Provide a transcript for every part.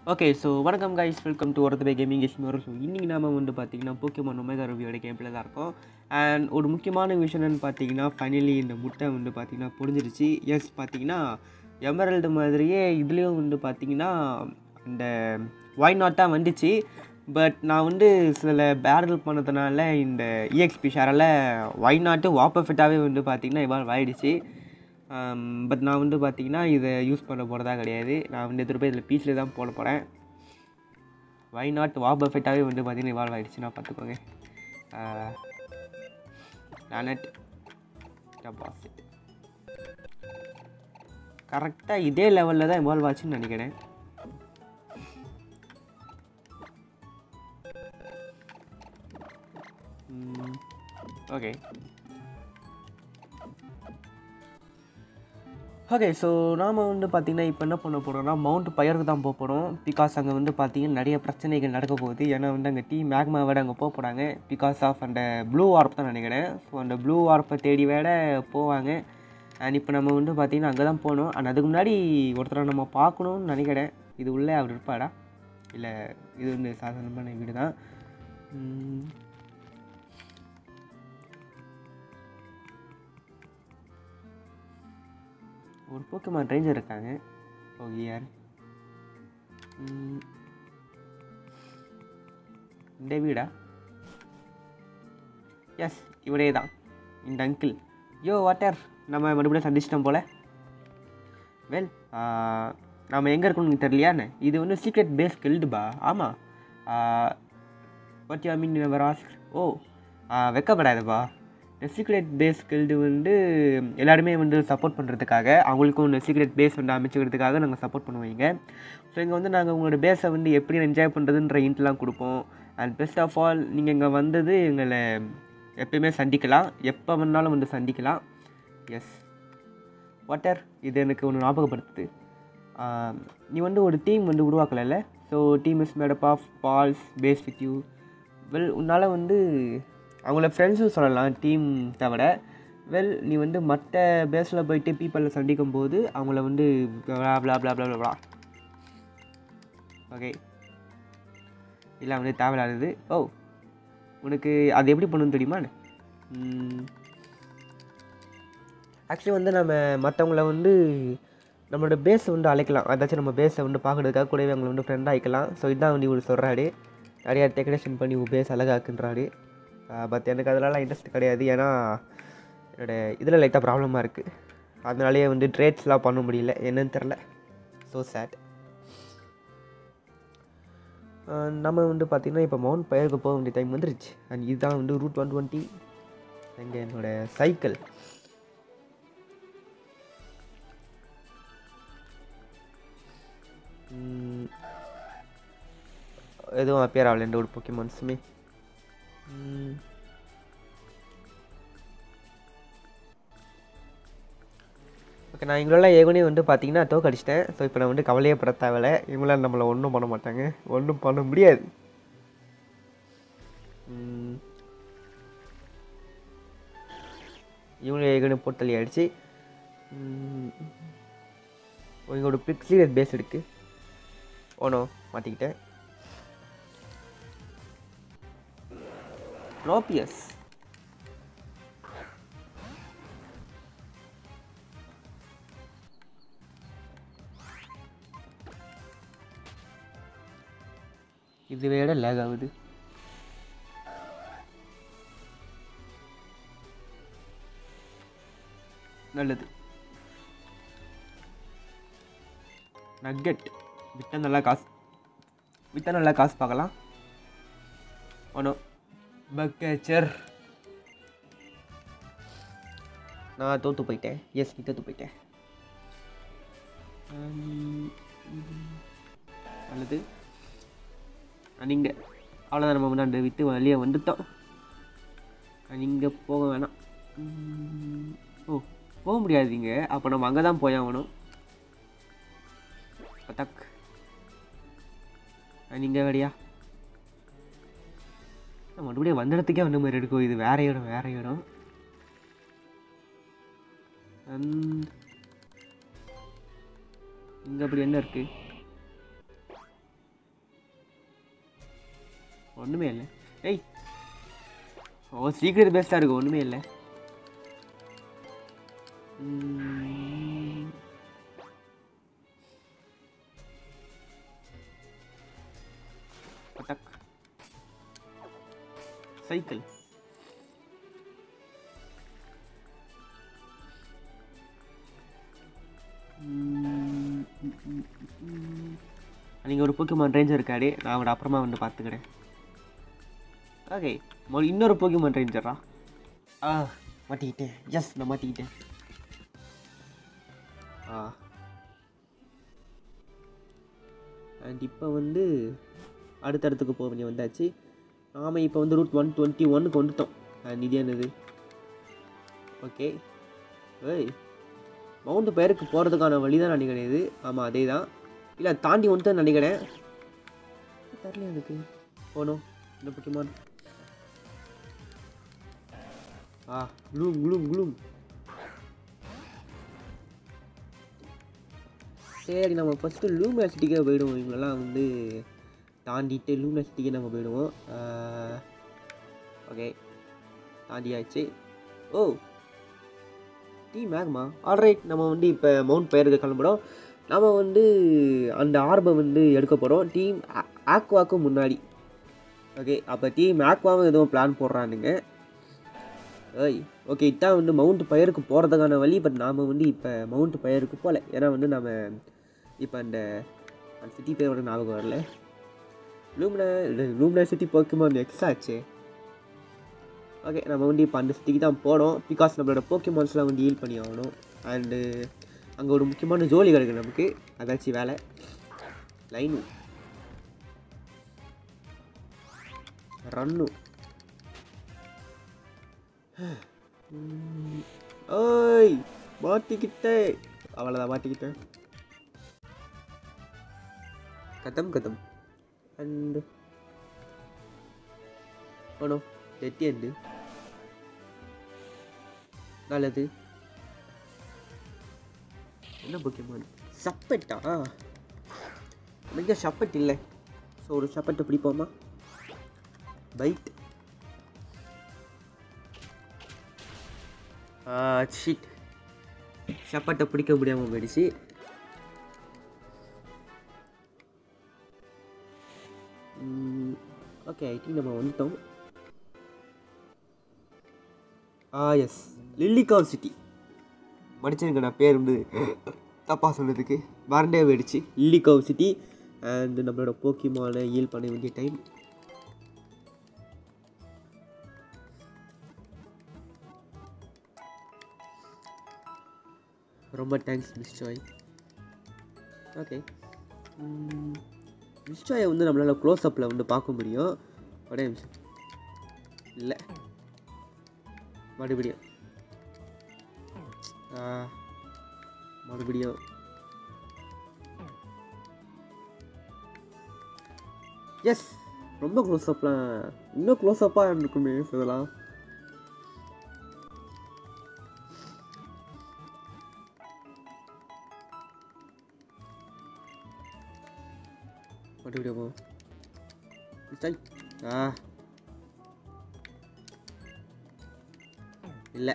Okay so வணக்கம் guys welcome to ஒருத்தர் gaming is more so இன்றைக்கி நாம வந்து பார்த்தீங்கன்னா போக்கியமான் ஒமேகா ரிவியோட கேமில் தான் இருக்கோம் அண்ட் ஒரு முக்கியமான விஷயம் என்னென்னு பார்த்தீங்கன்னா ஃபைனலி இந்த முட்டை வந்து பார்த்தீங்கன்னா பொடிஞ்சிருச்சு எஸ் பார்த்தீங்கன்னா எமரல்டு மாதிரியே இதுலேயும் வந்து பார்த்தீங்கன்னா இந்த ஒய் நாட் தான் வந்துச்சு பட் நான் வந்து சில பேரல் பண்ணதுனால இந்த இஎக்ஸ்பி ஷேரில் ஒய் நாட்டு வாப்பர்ஃபிட்டாகவே வந்து பார்த்தீங்கன்னா இவால்வ் ஆயிடுச்சு பட் நான் வந்து பார்த்தீங்கன்னா இதை யூஸ் பண்ண போகிறதா கிடையாது நான் வந்து எடுத்துகிட்டு போய் இதில் பீஸில் தான் போட போகிறேன் வை நாட் வா பர்ஃபெக்டாகவே வந்து பார்த்தீங்கன்னா இவால்வ் ஆகிடுச்சு நான் பார்த்துக்கோங்க நானட் டெபாசிட் கரெக்டாக இதே லெவலில் தான் இவால்வ் ஆச்சுன்னு நினைக்கிறேன் ஓகே ஓகே ஸோ நாம் வந்து பார்த்திங்கன்னா இப்போ என்ன பண்ண போகிறோம்னா மவுண்ட் பயருக்கு தான் போக போகிறோம் பிகாஸ் அங்கே வந்து பார்த்திங்கன்னா நிறைய பிரச்சனைகள் நடக்க போகுது ஏன்னா வந்து அங்கே டீ மேக்மாவோட அங்கே போக போகிறாங்க பிகாஸ் ஆஃப் அந்த ப்ளூ வார்ப் தான் நினைக்கிறேன் ஸோ அந்த ப்ளூ வார்ப்பை தேடி வேட போவாங்க அண்ட் இப்போ நம்ம வந்து பார்த்திங்கன்னா அங்கே தான் போகணும் அண்ட் அதுக்கு முன்னாடி ஒருத்தரை நம்ம பார்க்கணும்னு நினைக்கிறேன் இது உள்ளே அவர் இருப்பாடா இல்லை இது வந்து சாதாரணமான வீடு தான் உம், ஒரு போக்கமான் ரேஞ்சர் இருக்காங்க ஓ யார் இந்த வீடா எஸ் இவரே தான் இந்த அங்கிள் யோ வாட்டர் நம்ம மறுபடியும் சந்திச்சிட்டோம் போல வெல் நம்ம எங்கே இருக்கணும்னு தெரியலையான்னு இது வந்து சீக்ரெட் பேஸ் கில்டுபா ஆமாம் what you mean never ask oh வெக்கப்படாதுப்பா இந்த சீக்ரெட் பேஸ் கில்டு வந்து எல்லாருமே வந்து சப்போர்ட் பண்ணுறதுக்காக அவங்களுக்கும் இந்த சீக்ரெட் பேஸ் வந்து அமைச்சுக்கிறதுக்காக நாங்கள் சப்போர்ட் பண்ணுவீங்க ஸோ இங்கே வந்து நாங்கள் உங்களோட பேஸை வந்து எப்படி என்ஜாய் பண்ணுறதுன்ற இன்ட்லாம் கொடுப்போம் அண்ட் பெஸ்ட் ஆஃப் ஆல் நீங்கள் இங்கே வந்தது எங்களை எப்பயுமே சந்திக்கலாம் எப்போ வேணாலும் வந்து சந்திக்கலாம் எஸ் வாட்டர் இது எனக்கு ஒன்று ஞாபகப்படுத்துது ஆஹ், நீ வந்து ஒரு டீம் வந்து உருவாக்கலைல்ல so team is made up of pals base with you well உன்னால் வந்து அவங்கள ஃப்ரெண்ட்ஸும் சொல்லலாம் டீம் தவிர வெல் நீ வந்து மற்ற பேஸில் போயிட்டு பீப்பிளில் சந்திக்கும் போது அவங்கள வந்து blah blah blah blah blah blah. Okay இல்லை வந்து தேவையில்லாதது ஓ உனக்கு அது எப்படி பண்ணணும்னு தெரியுமா ஆக்சுவலி வந்து நம்ம மற்றவங்கள வந்து நம்மளோட பேஸை வந்து அழைக்கலாம் அதாச்சும் நம்ம பேஸை வந்து பார்க்குறதுக்காக கூடவே அவங்கள வந்து ஃப்ரெண்டாக ஆகிக்கலாம் ஸோ இதான் வந்து இவர் சொல்கிறாரு நிறையா டெக்கரேஷன் பண்ணி உன் பேஸ் அழகாக்குன்றாரு பட் எனக்கு அதெல்லாம் இன்ட்ரெஸ்ட் கிடையாது ஏன்னா என்னோட இதில் லைட்டாக ப்ராப்ளமாக இருக்குது அதனாலேயே வந்து ட்ரேட்ஸ்லாம் பண்ண முடியல என்னன்னு தெரில ஸோ சேட் நம்ம வந்து பார்த்திங்கன்னா இப்போ மவுண்ட் பயருக்கு போக வேண்டிய டைம் வந்துருச்சு அண்ட் இதுதான் வந்து ரூட் ஒன் டுவெண்ட்டி அங்கே என்னோடய சைக்கிள் எதுவும் அப்பியர் ஆகல எந்த ஒரு பொக்கிமான்ஸுமே ஓகே நான் இவங்களெல்லாம் ஏகனே வந்து பார்த்தீங்கன்னா தோக்கடிச்சிட்டேன் ஸோ இப்போ நான் வந்து கவலையே பட தேவையில்ல இவங்களாம் நம்மளை ஒன்றும் பண்ண மாட்டாங்க ஒன்றும் பண்ண முடியாது ம். இவங்களும் ஏகனே போட்டலி ஆயிடுச்சு இவங்களோட பிக் சீரியஸ் பேஸ் இருக்கு ஓனோ மாட்டிக்கிட்டேன் நோபியஸ் இது வேட லேக் ஆகுது நல்லது நக்கெட் விற்றா நல்லா காசு விற்றா நல்லா காசு பார்க்கலாம் ஒன்றும் பக்கேச்சர் நான் தோற்று போயிட்டேன் எஸ் நீ தோற்று போயிட்டேன் உம், நல்லது நீங்கள் அவ்வளோதான் நம்ம முன்னாடி விட்டு வெளியே வந்துட்டோம் நீங்கள் போக வேணாம் உம், ஓ போக முடியாதீங்க அப்போ நம்ம அங்கே தான் போய் ஆகணும் பத்தக் நீங்கள் வேடியா நான் மறுபடியும் வந்த இடத்துக்கே வந்த மாதிரி இருக்கும் இது வேற இடம் வேற இடம் இங்கே அப்படி என்ன இருக்குது ஒன்றுமே இல்லை ஏய் ஓ சீக்கிரம் பெஸ்ட்டாக இருக்கு ஒன்றுமே இல்லை ம். அட்டாக் சைக்கிள் நீங்கள் ஒரு போக்கிமான் ரேஞ்சர் இருக்காரு நான் அவட அப்புறமா வந்து பார்த்துக்கிறேன் ஓகே இன்னொரு போக்கிமான் ரேஞ்சரா ஆ மாட்டிக்கிட்டேன் எஸ் நான் மாட்டிக்கிட்டேன் ஆ அண்ட் இப்போ வந்து அடுத்த இடத்துக்கு போக வேண்டிய வந்தாச்சு நாம் இப்போ வந்து ரூட் ஒன் டுவெண்ட்டி ஒன்னுக்கு வந்துட்டோம் அண்ட் இது என்னது ஓகே ஏய் மவுண்ட் பேருக்கு போகிறதுக்கான வழி தான் நினைக்கிறேன் இது ஆமாம் அதே தான் இல்லை தாண்டி வந்துட்டு நினைக்கிறேன் தெரியல எனக்கு போகணும் இந்த முக்கியமான ஆ க்ளூம் க்ளூம் க்ளூம் சரி நம்ம ஃபஸ்ட்டு லூமினா சிட்டிக்கே போயிடுவோம் இவங்களெல்லாம் வந்து தாண்டிட்டு லூமினா சிட்டிக்கே நம்ம போயிடுவோம் ஓகே தாண்டியாச்சு ஓ டீ மேக்மா ஆல்ரைட் நம்ம வந்து இப்போ மவுண்ட் பெயருக்கு கிளம்புறோம் நம்ம வந்து அந்த ஆர்பை வந்து எடுக்க போகிறோம் டீம் ஆக்வாக்கு முன்னாடி ஓகே அப்போ டீம் ஆக்வாவும் எதுவும் பிளான் போடுறானுங்க ஏய் ஓகே இதான் வந்து மவுண்ட் பயருக்கு போகிறதுக்கான வழி பட் நாம் வந்து இப்போ மவுண்ட் பயருக்கு போகல ஏன்னா வந்து நம்ம இப்போ அந்த அந்த சிட்டி பேரோட ஞாபகம் வரல Lumna Lumna city Pokemon X ஆச்சு ஓகே நம்ம வந்து இப்போ அந்த சிட்டிக்கு தான் போனோம் பிகாஸ் நம்மளோட போக்கிமான்ஸ்லாம் வந்து ஹீல் பண்ணி ஆகணும் அண்டு அங்கே ஒரு முக்கியமான ஜோலி கிடக்கு நமக்கு அதாச்சும் வேலை லைனு ரன்னு ஓய் மாட்டிக்கிட்டே அவ்வளோதான் மாட்டிக்கிட்டேன் கதம் கதம் அண்ட் ஓனோ எட்டி அண்டு நல்லது என்ன முக்கியமான சப்பட்டா எனக்கு சப்பட் இல்லை ஸோ ஒரு சப்பட்டை பிடிப்போமா பைட் ஷிட் சப்பாட்டை பிடிக்க முடியாமல் போயிடுச்சு ஓகே ஐ திங்க் நம்ம வந்துட்டோம் ஆ எஸ் லில்லிகாவ் சிட்டி மடிச்சனுக்கு நான் பேர் வந்து தப்பாக சொன்னதுக்கு மறந்தே போயிடுச்சு லில்லிகாவ் சிட்டி அண்ட் நம்மளோட போக்கிமான ஈல் பண்ண வேண்டிய டைம் ரொம்ப thanks Miss Joy okay Miss ஜாயை வந்து நம்மளால் க்ளோஸ் அப்பில் வந்து பார்க்க முடியும் ஒரே நிமிஷம் இல்லை மறுபடியும் ஆ, மறுபடியும் எஸ் ரொம்ப க்ளோஸ் அப்லாம் இன்னும் க்ளோஸ் அப்பாக இருக்குமே இதெல்லாம் மறுபடியும் போ சை ஆ இல்லை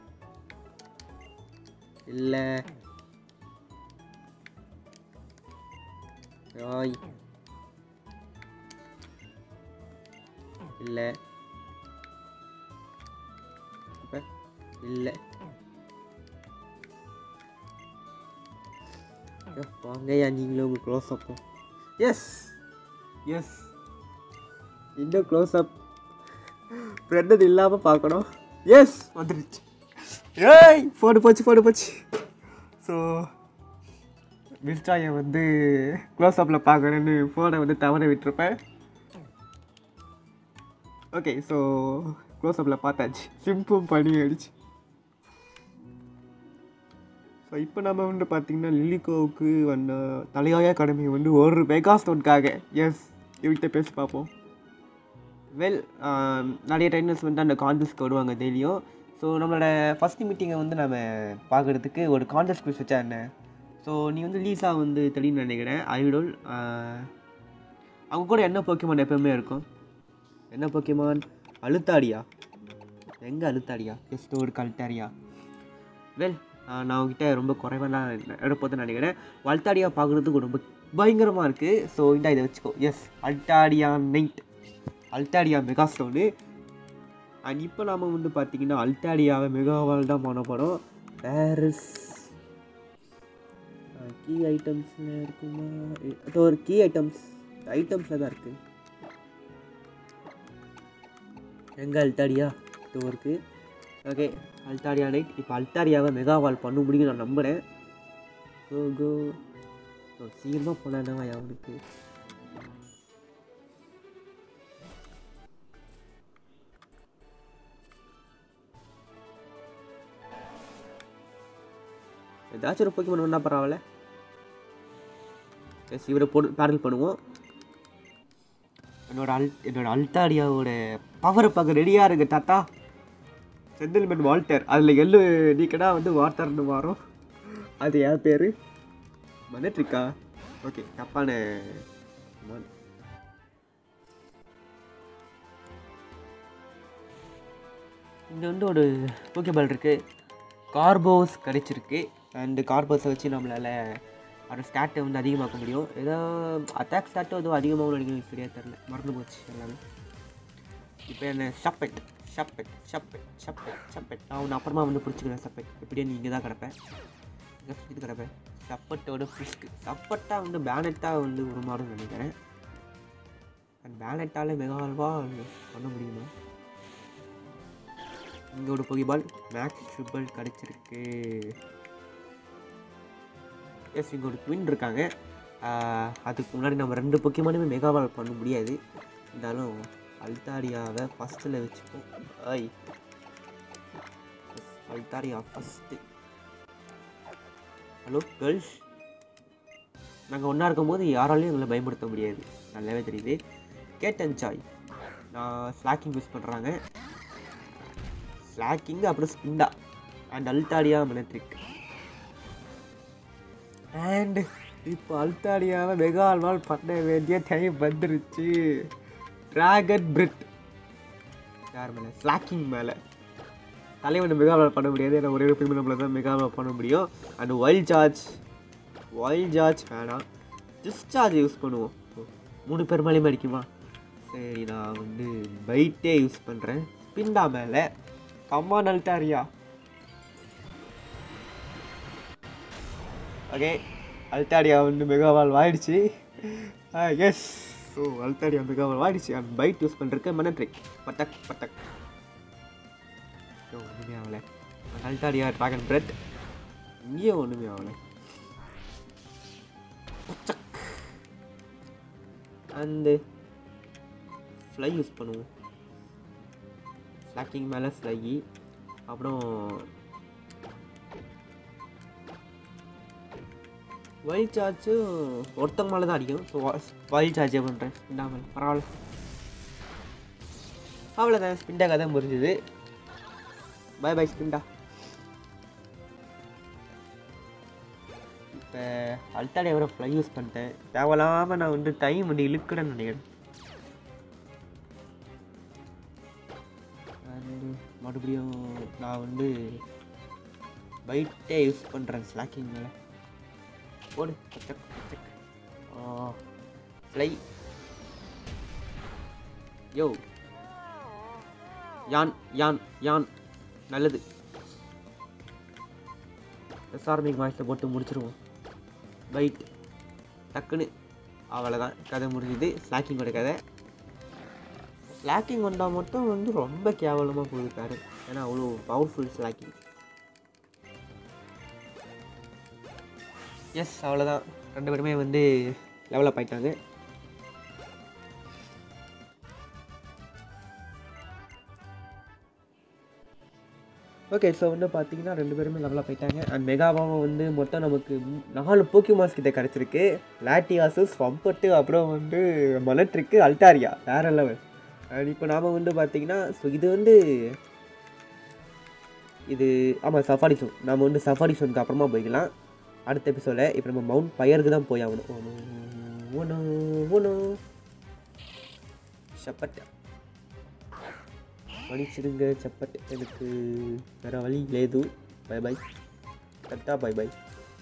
இல்லை ஆய் இல்லை அப்ப இல்லை ஐயோ, வாங்கய்யா நீங்களும் உங்கள் க்ளோஸ் அப்போ எஸ் எஸ் இன்னும் க்ளோஸ் அப் ஃப்ரெண்டு இல்லாமல் பார்க்கணும் எஸ் வந்துடுச்சு ஏய் ஃபோனு போச்சு ஃபோனு போச்சு ஸோ மிஸ்டாயை வந்து க்ளோஸ் அப்பில் பார்க்கணுன்னு ஃபோனை வந்து தவற விட்டுருப்பேன் ஓகே ஸோ க்ளோஸ் அப்பில் பார்த்தாச்சு சிம்பும் பண்ணி ஆயிடுச்சு ஸோ இப்போ நம்ம வந்து பார்த்திங்கன்னா லில்லிகோவுக்கு வந்த தலையாய கடமை வந்து ஒரு மெகா ஸ்டோனுக்காக எஸ் இவர்கிட்ட பேசி பார்ப்போம் வெல் நிறைய ட்ரைனர்ஸ் வந்து அந்த கான்டெஸ்ட்க்கு வருவாங்க டெய்லியும் ஸோ நம்மளோட ஃபஸ்ட் மீட்டிங்கை வந்து நம்ம பார்க்குறதுக்கு ஒரு கான்டெஸ்ட் குவிஸ் வச்சா என்ன ஸோ நீ வந்து லீஸா வந்து தெரியும்னு நினைக்கிறேன் ஐடோல் அவங்க கூட என்ன போக்கிமான் எப்பவுமே இருக்கும் என்ன போக்கிமான் அழுத்தாடியா எங்கே அழுத்தாடியா ஜஸ்ட் ஒரு கல்ட்டாரியா வெல் நான் உங்ககிட்ட ரொம்ப குறைவாக எடுப்போதுன்னு நினைக்கிறேன் அல்டாடியா பார்க்குறதுக்கு ரொம்ப பயங்கரமாக இருக்குது ஸோ இந்த இதை வச்சுக்கோ yes Altaria night Altaria mega stone and இப்போ நாம் வந்து பார்த்தீங்கன்னா அல்டாடியாவை மெகாவால் தான் பண்ண போகிறோம் பேரிஸ் கீ ஐட்டம்ஸில் இருக்குமா அது ஒரு கீ ஐட்டம்ஸ் ஐட்டம்ஸில் தான் இருக்குது எங்கே அல்டாடியா இது இருக்குது ஓகே அல்டாரியா நைட் இப்போ அல்டாரியாவை மெகாவால் பண்ண முடியும் நான் நம்புகிறேன் கோ கோ ஸோ சீக்கிரமாக போனேன்னா அவனுக்கு ஏதாச்சும் ஒரு போக்கி பண்ணா பரவாயில்ல எஸ் இவரை போட்டு பேடல் பண்ணுவோம் என்னோட அல் என்னோட அல்டாடியாவோட பவரை பார்க்க ரெடியாக இருக்கு தாத்தா செந்தில்மன் வால்டர் அதில் எள்ளு நீக்கடா வந்து வால்டர்னு மாறும் அது என் பேர் மனட்ரிக்கா ஓகே தப்பான மன். இங்கே வந்து ஒரு போக்கேபால் இருக்குது கார்போஸ் கிடைச்சிருக்கு அண்டு கார்போஸை வச்சு நம்மளால் அதோட ஸ்டாட்டை வந்து அதிகமாக்க முடியும் ஏதோ அட்டாக் ஸ்டாட்டோ ஏதோ அதிகமாகவும் நினைக்கிறேன் சரியாக தெரில மறந்து போச்சு எல்லாமே இப்போ என்ன ஷப்பெட் ஷப்பெட் ஷப்பெட் ஷப்பெட் ஷப்பெட் நான் உன்னை அப்புறமா வந்து பிடிச்சிக்கிறேன் சப்பெட் எப்படியே நீ இங்கே தான் கிடப்பேன் இங்கே சுற்றி கிடப்பேன் சப்பட்டோட ஃபிஸ்க்கு சப்பட்டா வந்து பேனட்டாக வந்து உருமாறும்னு நினைக்கிறேன் அண்ட் பேனட்டால் மெகால்வா பண்ண முடியுமா இங்கே ஒரு பொகிபால் மேக்ஸ் ட்ரிபிள் கிடச்சிருக்கு எஸ் இங்கே ஒரு ட்வின் இருக்காங்க ஆஹ் அதுக்கு முன்னாடி நம்ம ரெண்டு பொக்கிமானுமே மெகாவால் பண்ண முடியாது இருந்தாலும் அல்தாரியாவை ஃபஸ்ட்டில் வச்சுப்போம் I Altaria first hello girls நாங்கள் ஒன்றா இருக்கும்போது யாராலையும் எங்களை பயன்படுத்த முடியாது நல்லாவே தெரியுது கேட் அண்ட் சாய் நான் ஸ்லாக்கிங் யூஸ் பண்ணுறாங்க ஸ்லாக்கிங் அப்புறம் ஸ்பிண்டா அண்ட் அல்தாடியா மினட்ரிக் அண்ட் இப்போ அல்தாடியாவை மெகா அல்வால் பண்ண வேண்டிய டைம் வந்துருச்சு ட்ராகன் பிரிட் யார் மேலே ஸ்லாக்கிங் மேலே தலைவன் மெகாவால் பண்ண முடியாது ஏன்னா ஒரே ஒரு பிரிமில் நம்மள தான் மெகாவால் பண்ண முடியும் and wild charge wild charge வேணாம் டிஸ்சார்ஜ் யூஸ் பண்ணுவோம் ஓ, மூணு பேர் மேலேயுமே அடிக்குமா சரி நான் வந்து பைட்டே யூஸ் பண்ணுறேன் ஸ்பிண்டா மேலே கம்மா நல்டாரியா ஓகே அல்டாடியா வந்து மெகாவால் வாயிடுச்சு எஸ் ஸோ அல்டாடியா மெகாவால் வாயிடுச்சு அண்ட் பைட் யூஸ் பண்ணுறதுக்கு மனட்ரிக் பட்டக் பட்டக் ஐயோ, ஒன்றுமே ஆகலை அல்டாடியா ட்ராகன் பிரெட் இங்கேயும் ஒன்றுமே ஆகலை பச்சக் அண்டு ஃப்ளை யூஸ் பண்ணுவோம் ஸ்லாக்கிங் மேலே ஸ்லையி அப்புறம் வைல்ட் சார்ஜும் ஒருத்தங்க மேலே தான் அடிக்கும் ஸோ வைல்ட் சார்ஜே பண்ணுறேன் ஸ்பிண்டா மேலே பரவாயில்ல அவ்வளோதான் ஸ்பிண்டா கதை முடிஞ்சுது பை பை ஸ்பிண்டா இப்போ அல்டாடே வர ஃப்ளை யூஸ் பண்ணிட்டேன் தேவையில்லாமல் நான் வந்து டைம் வந்து இழுக்கிறேன்னு நினைக்கிறேன் And மறுபடியும் நான் வந்து பைட்டே யூஸ் பண்ணுறேன் ஸ்லாக்கிங் மேலே போடு பச்சக் பச்சக் ஃப்ளை யோ யான் யான் யான் நல்லது எஸ்ஆர்மிக் வாய்ஸில் போட்டு முடிச்சிருவோம் பைட் டக்குன்னு அவ்வளோதான் கதை முடிஞ்சுது ஸ்லாக்கிங்கோட கதை ஸ்லாக்கிங் வந்தால் மட்டும் வந்து ரொம்ப கேவலமாக போயிருக்காரு ஏன்னா அவ்வளோ பவர்ஃபுல் ஸ்லாக்கிங் எஸ் அவ்வளோதான் ரெண்டு பேருமே வந்து லெவலப் ஆயிட்டாங்க ஓகே ஸோ வந்து பார்த்தீங்கன்னா ரெண்டு பேருமே லெவலப் ஆயிட்டாங்க அண்ட் மெகாபாவும் வந்து மொத்தம் நமக்கு மூ- நாலு போக்கிமாஸ் கிட்ட கிடச்சிருக்கு லாட்டியாசு ஸ்வம்பட்டு அப்புறம் வந்து மலட்ரிக்கு அல்டாரியா வேற லெவல் அண்ட் இப்போ நாம் வந்து பார்த்தீங்கன்னா ஸோ இது வந்து இது ஆமாம் சஃபாரி ஷோ நம்ம வந்து சஃபாரி ஷோனுக்கு அப்புறமா போய்க்கலாம் அடுத்த எபிசோடில் இப்போ நம்ம மவுண்ட் பயருக்கு தான் போய் ஆகணும் ஒன்று ஒன்று ஒன்று ஷப்பட் மன்னிச்சிடுங்க செப்பட் எனக்கு வேறு வழி லேது பை பை கரெக்டாக பை பை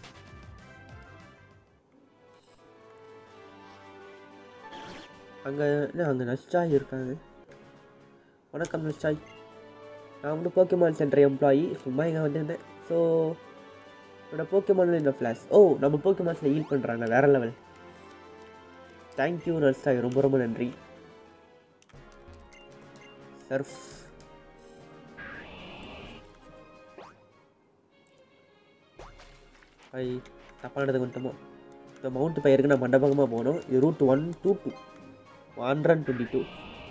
அங்கே என்ன அங்கே நஷ்டாய் இருக்காங்க வணக்கம் நஷ்டாய் நான் வந்து போக்கிமான் சென்டர் எம்ப்ளாயி சும்மா இங்கே வந்திருந்தேன் ஸோ என்னோட போக்கிமான் இந்த ஃப்ளாஷ் ஓ நம்ம போக்கிமான்ஸில் ஹீல் பண்ணுறாங்க வேற லெவல் தேங்க்யூ நஷ்டாய் ரொம்ப ரொம்ப நன்றி சர்ஃப் ஐ தப்பானது வந்துட்டோமோ இந்த மவுண்ட் பயிருக்கு நான் மண்டபகமாக போகணும் இது route one two two one hundred twenty two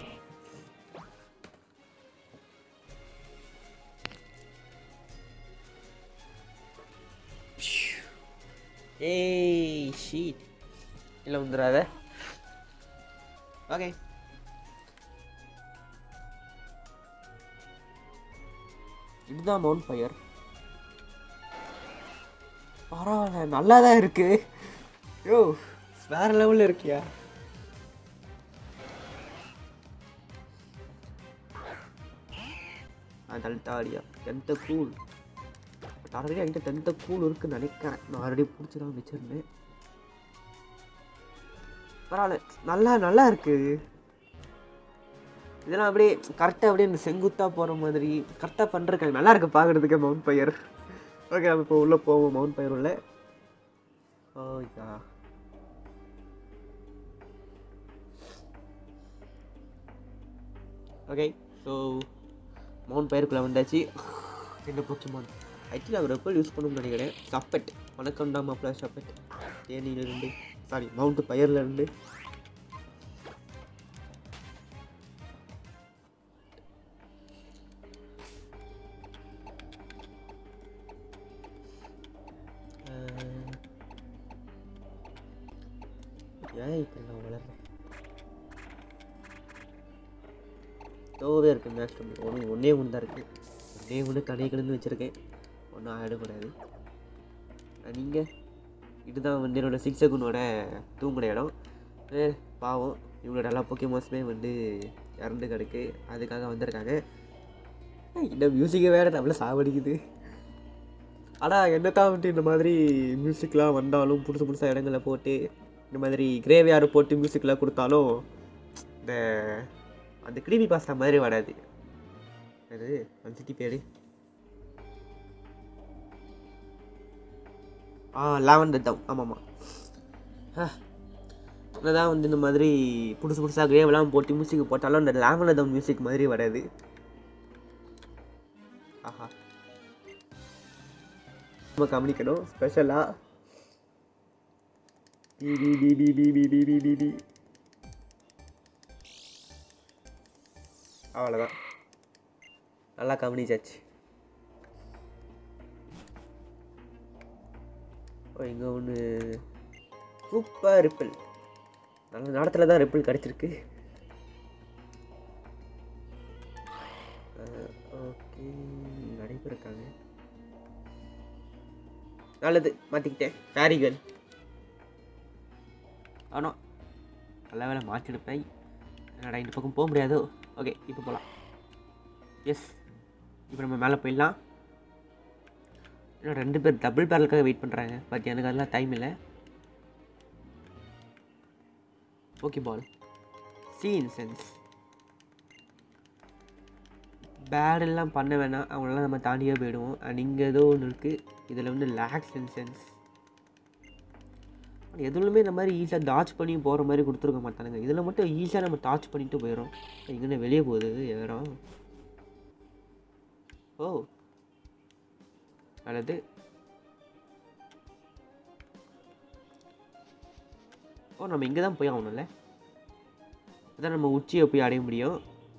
ஏய் ஷீட் இல்லை வந்துடாத ஓகே இதுதான் மவுண்ட் ஃபயர் பரவாயில்ல நல்லா தான் இருக்கு யோ வேற லெவலில் இருக்கியா டல்டாடியா டென்த்த கூல் பட் ஆல்ரெடி என்கிட்ட டென்த்த கூல் இருக்குன்னு நினைக்கிறேன் நான் ஆல்ரெடி பிடிச்சி தான் வச்சுருந்தேன் பரவாயில்ல நல்லா நல்லா இருக்கு இதெல்லாம் அப்படியே கரெக்டாக அப்படியே இந்த செங்குத்தாக போகிற மாதிரி கரெக்டாக பண்ணுறக்காங்க நல்லா இருக்கு பார்க்குறதுக்கு மவுண்ட் பையர் ஓகே நம்ம இப்போ உள்ளே போவோம் மவுண்ட் பையர் உள்ள ஓகே ஓகே ஸோ மவுண்ட் பயிருக்குள்ளே வந்தாச்சு என்ன போச்சுமான் ஆக்சுவலி அவர் எப்போ யூஸ் பண்ணணும்னு நினைக்கிறேன் சப்பெட் வணக்கம் தான் மாப்பிள்ள சப்பெட் தேனியிலிருந்து சாரி மவுண்ட் பயிர்லேருந்து ஏன் இப்போ நான் வளர்றேன் தோவே இருக்குது மேட்ச் ஒன்று ஒன்றே ஒன்று தான் இருக்குது ஒன்றே ஒன்று கணை கலந்து வச்சுருக்கேன் ஒன்றும் ஆகிடக்கூடாது நீங்கள் இதுதான் வந்து என்னோடய சிக்ஸ் செகண்டோட தூங்குற இடம் ஏ, பாவம் இவங்களோட எல்லா போக்கியமாஸுமே வந்து இறந்து கிடக்கு அதுக்காக வந்திருக்காங்க ஏய், இந்த மியூசிக்கை வேறு நம்மள சாவடிக்குது ஆனால் என்னத்தான் வந்துட்டு இந்த மாதிரி மியூசிக்லாம் வந்தாலும் புதுசு புதுசாக இடங்களில் போட்டு இந்த மாதிரி கிரேவியார் போட்டு மியூசிக்லாம் கொடுத்தாலும் இந்த அந்த கிரீமி பாஸ்தா மாதிரி வராது அது அந்த சிட்டி பேர் ஆ லாவண்டர் தம் ஆமாம்மா தான் வந்து இந்த மாதிரி புதுசு புதுசாக கிரேவெல்லாம் போட்டு மியூசிக் போட்டாலும் அந்த லாவண்டர் தம் மியூசிக் மாதிரி வராது ஆஹா நம்ம கவனிக்கணும் ஸ்பெஷலாக B B B B B B B B B B அவ்வளோதான் நல்லா கவனிச்சாச்சு ஓ இங்கே ஒன்று சூப்பர் ரிப்பிள் நல்ல நேரத்தில் தான் ரிப்பிள் கிடச்சிருக்கு ஓகே நிறைய பேர் இருக்காங்க நல்லது மாற்றிக்கிட்டேன் ஃபேரிகள் ஆனால் நல்ல வேலை மாற்றிடுப்பேன் என்னடா இந்த பக்கம் போக முடியாதோ ஓகே இப்போ போகலாம் எஸ் இப்போ நம்ம மேலே போயிடலாம் இன்னும் ரெண்டு பேர் டபுள் பேரலுக்காக வெயிட் பண்ணுறாங்க பட் எனக்கு அதெல்லாம் டைம் இல்லை ஓகே பால் சி இன்சென்ஸ் பேடெல்லாம் பண்ண வேணாம் அவங்களெல்லாம் நம்ம தாண்டியே போயிடுவோம் அண்ட் இங்கே ஏதோ ஒன்று இருக்குது இதில் வந்து லேக்ஸ் இன்சென்ஸ் எதுலுமே இந்த மாதிரி ஈஸியாக டாச் பண்ணி போகிற மாதிரி கொடுத்துருக்க மாட்டானுங்க இதில் மட்டும் ஈஸியாக நம்ம டாச் பண்ணிட்டு போயிடும் எங்கே வெளியே போகுது ஏறம் ஓ நல்லது ஓ நம்ம இங்கே தான் போய் ஆகணும்ல அதான் நம்ம உச்சியை போய் அடைய முடியும்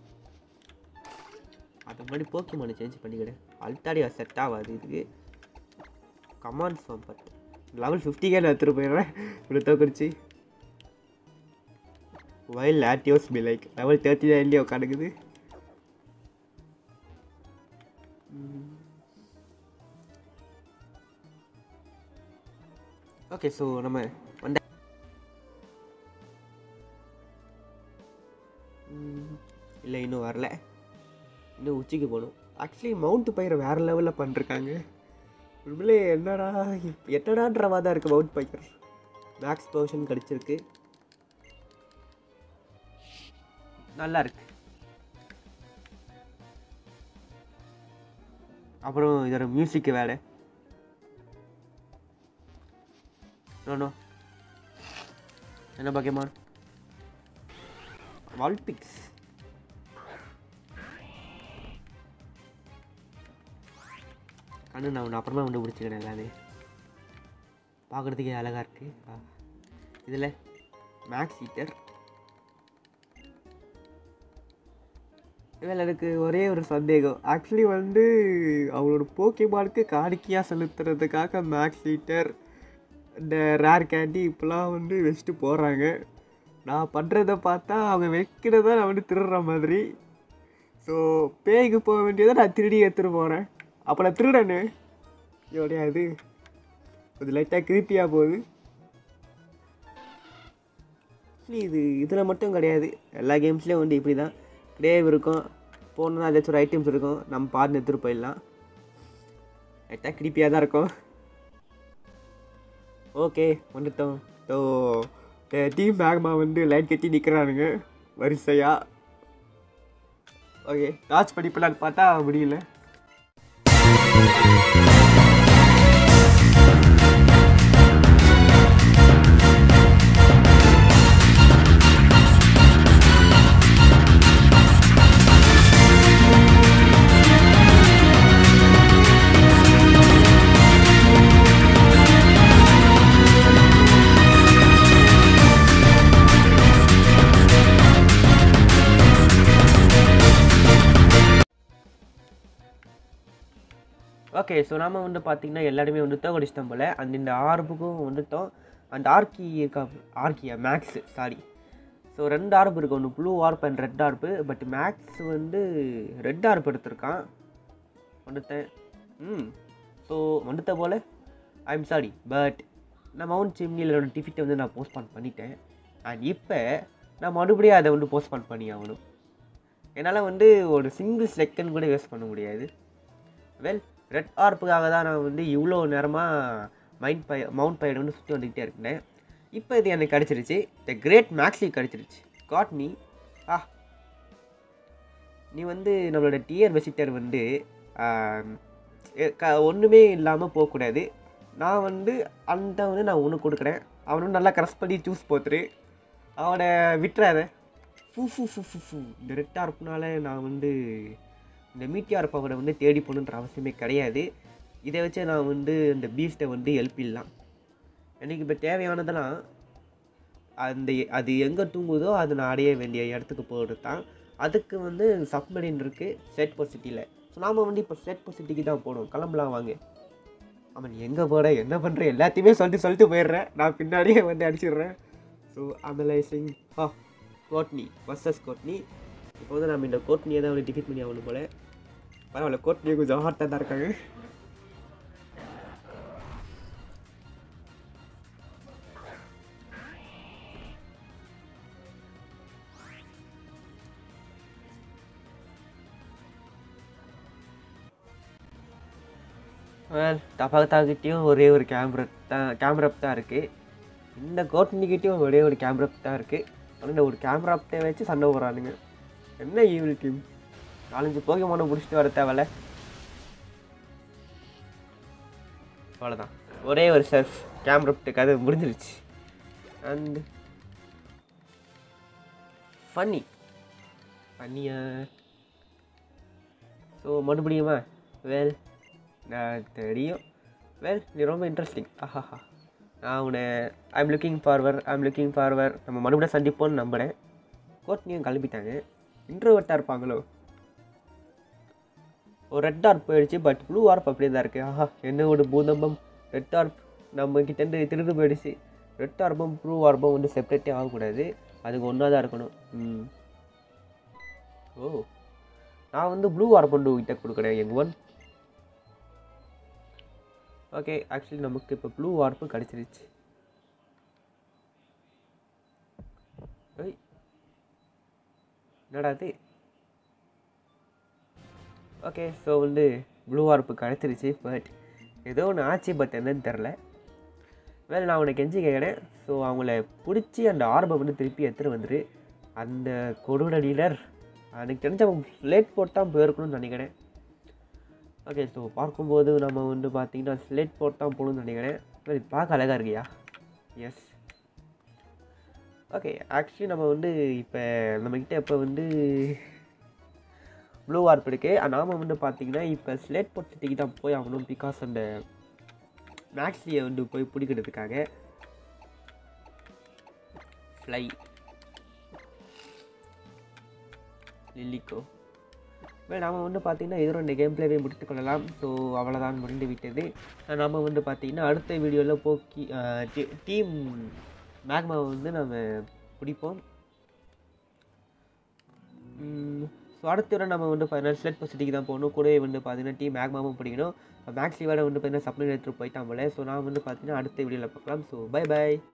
அது முன்னாடி போக்கிமானை சேஞ்ச் பண்ணிக்கிட்டேன் அல்டாடியா செட் ஆகாது இதுக்கு கமாண்ட் சம்பத் லெவல் ஃபிஃப்டிக்கே நான் எடுத்துகிட்டு போயிடுறேன் இப்படி தோக்கடிச்சு வைல் லாட்டியோஸ் பி லைக் லெவல் தேர்ட்டி நைன்லேயே உட்காந்துக்குது ஓகே ஸோ நம்ம வந்த இல்லை இன்னும் வரல இன்னும் உச்சிக்கு போகணும் ஆக்சுவலி மவுண்ட் பயிரை வேறு லெவலில் பண்ணிருக்காங்க உண்மையிலே என்னடா இப்ப என்னடான்ற மாதிரி தான் இருக்குது மவுண்ட் பைக்கர் மேக்ஸ் போர்ஷன் கிடச்சிருக்கு நல்லா இருக்கு அப்புறம் இதோட மியூசிக் வேலை நோ என்ன பாக்கியமான் வால்பிக்ஸ் கண்ணு நான் உன்னை அப்புறமா வந்து பிடிச்சிக்கிறேன் எல்லாமே பார்க்குறதுக்கே அழகாக இருக்குது இதில் மேக்ஸ் ஹீட்டர் இதில் எனக்கு ஒரே ஒரு சந்தேகம் ஆக்சுவலி வந்து அவங்களோட போக்கிமானுக்கு காணிக்கையாக செலுத்துறதுக்காக மேக்ஸ் ஹீட்டர் இந்த ரேர் கேண்டி இப்போலாம் வந்து வச்சுட்டு போகிறாங்க நான் பண்ணுறத பார்த்தா அவங்க வைக்கிறத நான் வந்து திருடுற மாதிரி ஸோ பேய்க்கு போக வேண்டியதை நான் திருடி எடுத்துகிட்டு போகிறேன் அப்போ நான் திருடனு எப்படியாது கொஞ்சம் லைட்டாக கிருப்பியாக போகுது ஆக்சுவலி இது இதில் மட்டும் கிடையாது எல்லா கேம்ஸ்லேயும் வந்து இப்படி தான் கிரேவ் இருக்கும் போகணுன்னா ஏதாச்சும் ஒரு ஐட்டம்ஸ் இருக்கும் நம்ம பார்த்து எடுத்துகிட்டு போயிடலாம் லைட்டாக கிருப்பியாக தான் இருக்கும் ஓகே வந்துட்டோம் ஸோ டீம் மேக்மா வந்து லைன் கட்டி நிற்கிறானுங்க வரிசையாக ஓகே டார்ச் படிப்பலான்னு பார்த்தா முடியல ஓகே ஸோ நாம வந்து பார்த்தீங்கன்னா எல்லாருமே வந்து தோகடிச்சிட்டோம் போல் அந்த இந்த ஆர்புக்கும் வந்துட்டோம் அந்த ஆர்கி இருக்கா ஆர்கியா மேக்ஸ் சாரி ஸோ ரெண்டு ஆர்ப் இருக்கு ஒன்று blue orb and red orb but Max வந்து ரெட் ஆர்ப் எடுத்திருக்கான் வந்துட்டேன் ம் ஸோ வந்துட்ட போல் ஐ எம் சாரி பட் நான் மவுண்ட் சிம்னியில் என்னோட டிஃபிட்டை வந்து நான் போஸ்ட்பான் பண்ணிட்டேன் அண்ட் இப்போ நான் மறுபடியும் அதை வந்து போஸ்ட்பான் பண்ணி ஆகணும் என்னால் வந்து ஒரு சிங்கிள் செகண்ட் கூட வேஸ்ட் பண்ண முடியாது வெல் ரெட் ஆர்ப்புக்காக தான் நான் வந்து இவ்வளோ நேரமாக மைண்ட் பை மவுண்ட் பையன் வந்து சுற்றி வந்துக்கிட்டே இருக்கேன் இப்போ இது எனக்கு கிடச்சிருச்சு த கிரேட் மேக்ஸி கிடச்சிருச்சு காட் நீ ஆ நீ வந்து நம்மளோட டியர் வெசிட்டர் வந்து ஆம், எ- க ஒன்றுமே இல்லாமல் போகக்கூடாது நான் வந்து அந்த வந்து நான் ஒன்று கொடுக்குறேன் அவன் வந்து நல்லா கரெக்ட் பண்ணி ஜூஸ் போத்துரு அவனை விட்டுறாத ஃபூ ஃபூ ஃபூ ஃபூ ஃபூ இந்த ரெட் ஆர்ப்புனால நான் வந்து இந்த மீட்டியார் பவரை வந்து தேடி போகணுன்ற அவசியமே கிடையாது இதை வச்சு நான் வந்து இந்த பீஸ்ட்டை வந்து எழுப்பிடலாம் எனக்கு இப்போ தேவையானதெல்லாம் அந்த அது எங்கே தூங்குதோ அது நான் அடைய வேண்டிய இடத்துக்கு போகிறது தான் அதுக்கு வந்து சப்மரின் இருக்குது செட் சிட்டியில் ஸோ நாம் வந்து இப்போ செட் சிட்டிக்கு தான் போகணும் கிளம்பலாம் வாங்க ஆமாம் நீ எங்கே போகிற என்ன பண்ணுற எல்லாத்தையுமே சொல்லிட்டு சொல்லிட்டு போயிடுறேன் நான் பின்னாடியே வந்து அடிச்சிடுறேன் ஸோ அனலைசிங் ஹா கோட்னி வர்சஸ் கோட்னி இப்போ வந்து நம்ம இந்த கோட்னியை தான் வந்து டிஃபீட் பண்ணி ஆகணும் போல பரவாயில்ல கோட்னியை கொஞ்சம் ஹார்ட்டாக தான் இருக்காங்க தபாத்தாக்கிட்டேயும் ஒரே ஒரு கேமரா தான் கேமராப் தான் இருக்குது இந்த கோட்னிக்கிட்டேயும் ஒரே ஒரு கேமராப் தான் இருக்குது ஆனால் இந்த ஒரு கேமராப்டே வச்சு சண்டை போடுறானுங்க என்ன ஈவில் டீம் நாலஞ்சு போகியமான முடிச்சுட்டு வர தேவையில்ல அவ்வளோதான் ஒரே ஒரு செஃப் கேமராப்ட்டு கதை முடிஞ்சிருச்சு அண்ட் ஃபன்னி ஃபன்னியா ஸோ மறுபடியுமா வெல் நான் தெரியும் வெல் நீ ரொம்ப இன்ட்ரெஸ்டிங் ஆஹாஹா நான் உன்னை I'm looking forward I'm looking forward நம்ம மறுபடியும் சந்திப்போம்னு நம்புகிறேன் கோட்னியும் கிளம்பிட்டாங்க இன்ட்ரோவர்ட்டாக இருப்பாங்களோ ஒரு ரெட் ஆர்ப் போயிடுச்சு பட் ப்ளூ ஆர்ப் அப்படியே தான் இருக்குது ஆஹா என்ன ஒரு பூதம்பம் ரெட் ஆர்ப் நம்ம கிட்டேருந்து திருடு போயிடுச்சு ரெட் ஆர்பம் ப்ளூ ஆர்பம் வந்து செப்பரேட்டே ஆகக்கூடாது அதுக்கு ஒன்றா தான் இருக்கணும் ம் ஓ நான் வந்து ப்ளூ ஆர்பம் கிட்ட கொடுக்குறேன் எங் ஒன் ஓகே ஆக்சுவலி நமக்கு இப்போ ப்ளூ வார்ப்பு கிடச்சிருச்சு ஏய் என்னடா இது ஓகே ஸோ வந்து ப்ளூ வார்ப்பு கிடச்சிருச்சு பட் ஏதோ ஒன்று ஆச்சு பட் என்னன்னு தெரில வேலை நான் உனக்கு கெஞ்சி கேட்குறேன் ஸோ அவங்கள பிடிச்சி அந்த ஆர்பை வந்து திருப்பி எடுத்துகிட்டு வந்துரு அந்த கொடூர டீலர் எனக்கு தெரிஞ்ச அவன் ஸ்லேட் போட்டு தான் போயிருக்கணும்னு நினைக்கிறேன் ஓகே ஸோ பார்க்கும்போது நம்ம வந்து பார்த்தீங்கன்னா ஸ்லேட் போட்டு தான் போகணும்னு நினைக்கிறேன் ஆனால் இது பார்க்க அழகாக இருக்கியா எஸ் ஓகே ஆக்சுவலி நம்ம வந்து இப்போ நம்மக்கிட்ட இப்போ வந்து ப்ளூ வார்ப் இருக்கு நாம வந்து பார்த்தீங்கன்னா இப்போ ஸ்லேட் போட் சிட்டிக்கு தான் போய் ஆகணும் பிகாஸ் அந்த மேக்ஸியை வந்து போய் பிடிக்கிறதுக்காக ஃப்ளை லில்லிக்கோ well நாம வந்து பார்த்தீங்கன்னா இதோட இந்த கேம் பிளேவே முடித்து கொள்ளலாம் ஸோ அவ்வளோதான் முடிந்து விட்டது நம்ம வந்து பார்த்தீங்கன்னா அடுத்த வீடியோவில் போக்கி டீம் மேக்மாவை வந்து நம்ம பிடிப்போம் ஸோ அடுத்த விட நம்ம வந்து பார்த்தீங்கன்னா ஸ்லெட் பசிட்டிக்கு தான் போகணும் கூடவே வந்து பார்த்தீங்கன்னா டீம் மேக்மாவும் பிடிக்கணும் மேக்ஸி விட வந்து பார்த்தீங்கன்னா சப்ளை எடுத்துகிட்டு போயிட்டான் போல ஸோ நான் வந்து பார்த்தீங்கன்னா அடுத்த வீடியோவில் பார்க்கலாம் ஸோ பை பை